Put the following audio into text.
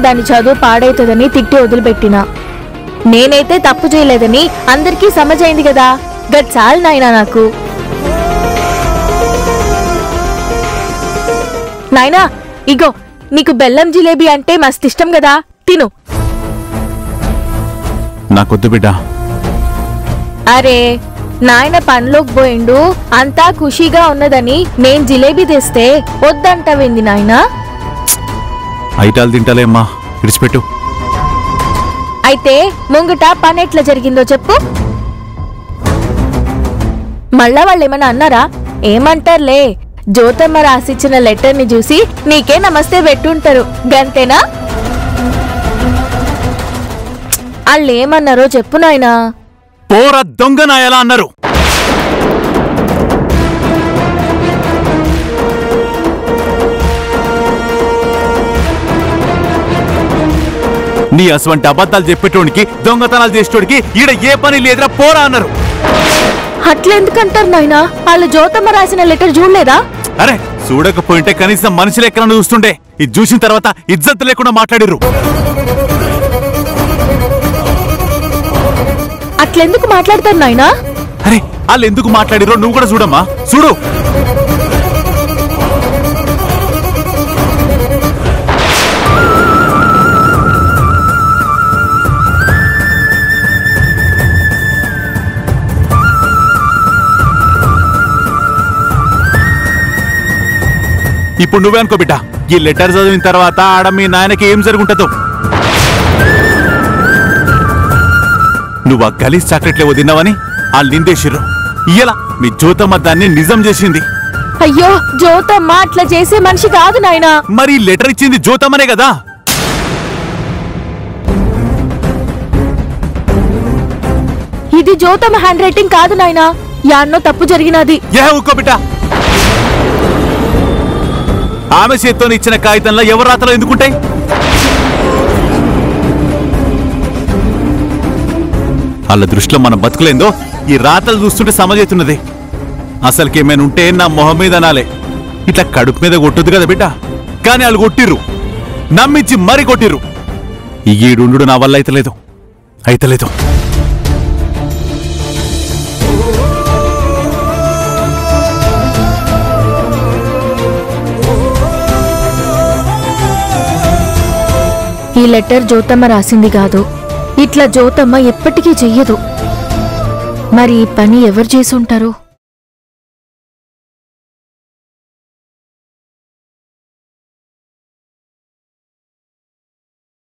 దాని చదువు పాడవుతుందని తిట్టి వదిలిపెట్టినా నేనైతే తప్పు చేయలేదని అందరికీ సమజైంది కదా గట్ చాలు నాయనా నాకు నాయనా ఇగో నీకు బెల్లం జిలేబీ అంటే మస్తు ఇష్టం కదా తిను నాకొద్దు బిడ్డ అరే నాయన పనిలోకి పోయిండు అంతా ఖుషీగా ఉన్నదని నేను జిలేబీ తెస్తే వద్దంటావేంది నాయనా ఐటాలు తింటాలేమ్మా విడిచిపెట్టు అయితే ముంగట పని ఎట్లా జరిగిందో చెప్పు మళ్ళా వాళ్ళు ఏమన్నా అన్నారా ఏమంటారులే జ్యోతమ్మ రాసిచ్చిన లెటర్ ని చూసి నీకే నమస్తే పెట్టుంటారు గంతేనా వాళ్ళు ఏమన్నారో చెప్పు నాయనా పోర దొంగ నాయలా అన్నారు నీ అటువంటి అబద్ధాలు చెప్పేటోడికి దొంగతనాలు చేసేటోడికి ఈడ ఏ పని లేదురా పోరా అన్నారు అట్లెందుకంటారు నాయనా వాళ్ళు జ్యోతమ్మ రాసిన లెటర్ చూడలేదా అరే చూడకపోయింటే కనీసం మనుషులు ఎక్కడ చూస్తుండే ఇది చూసిన తర్వాత ఇజ్జత్ లేకుండా మాట్లాడిర్రు అట్లెందుకు మాట్లాడతారు నాయనా అరే వాళ్ళు ఎందుకు మాట్లాడిరో నువ్వు కూడా చూడమ్మా చూడు ఇప్పుడు నువ్వే అనుకో బిడ్డ ఈ లెటర్ చదివిన తర్వాత ఆడ మీ నాయనకి ఏం జరుగుంటుందో నువ్వు ఆ గలీజ్ చాక్లెట్లేవో తిన్నావని ఆ నిందేశిర్రు ఇలా మీ జ్యోతమ్మ దాన్ని నిజం చేసింది అయ్యో జ్యోతమ్మ అట్లా చేసే మనిషి కాదు నాయనా మరి ఈ లెటర్ ఇచ్చింది జ్యోతమ్మనే కదా ఇది జ్యోతమ్మ హ్యాండ్ రైటింగ్ కాదు నాయనా యాన్నో తప్పు జరిగినది ఏ ఊకో బిడ్డ ఆమె చేత్తో ఇచ్చిన కాగితంలో ఎవరు రాతలో ఎందుకుంటాయి వాళ్ళ దృష్టిలో మన బతుకులేందో ఈ రాతలు చూస్తుంటే సమజవుతున్నది అసలుకి ఏమైనా ఉంటే నా మొహం మీద అనాలే ఇట్లా కడుపు మీద కొట్టొద్దు కదా బిడ్డ కానీ వాళ్ళు కొట్టిర్రు నమ్మించి మరీ కొట్టిర్రు ఈ ఈడుండు నా వల్ల అయితలేదు అయితలేదు ఈ లెటర్ జ్యోతమ్మ రాసింది కాదు ఇట్లా జ్యోతమ్మ ఎప్పటికీ చెయ్యదు మరి ఈ పని ఎవరు చేసుంటారు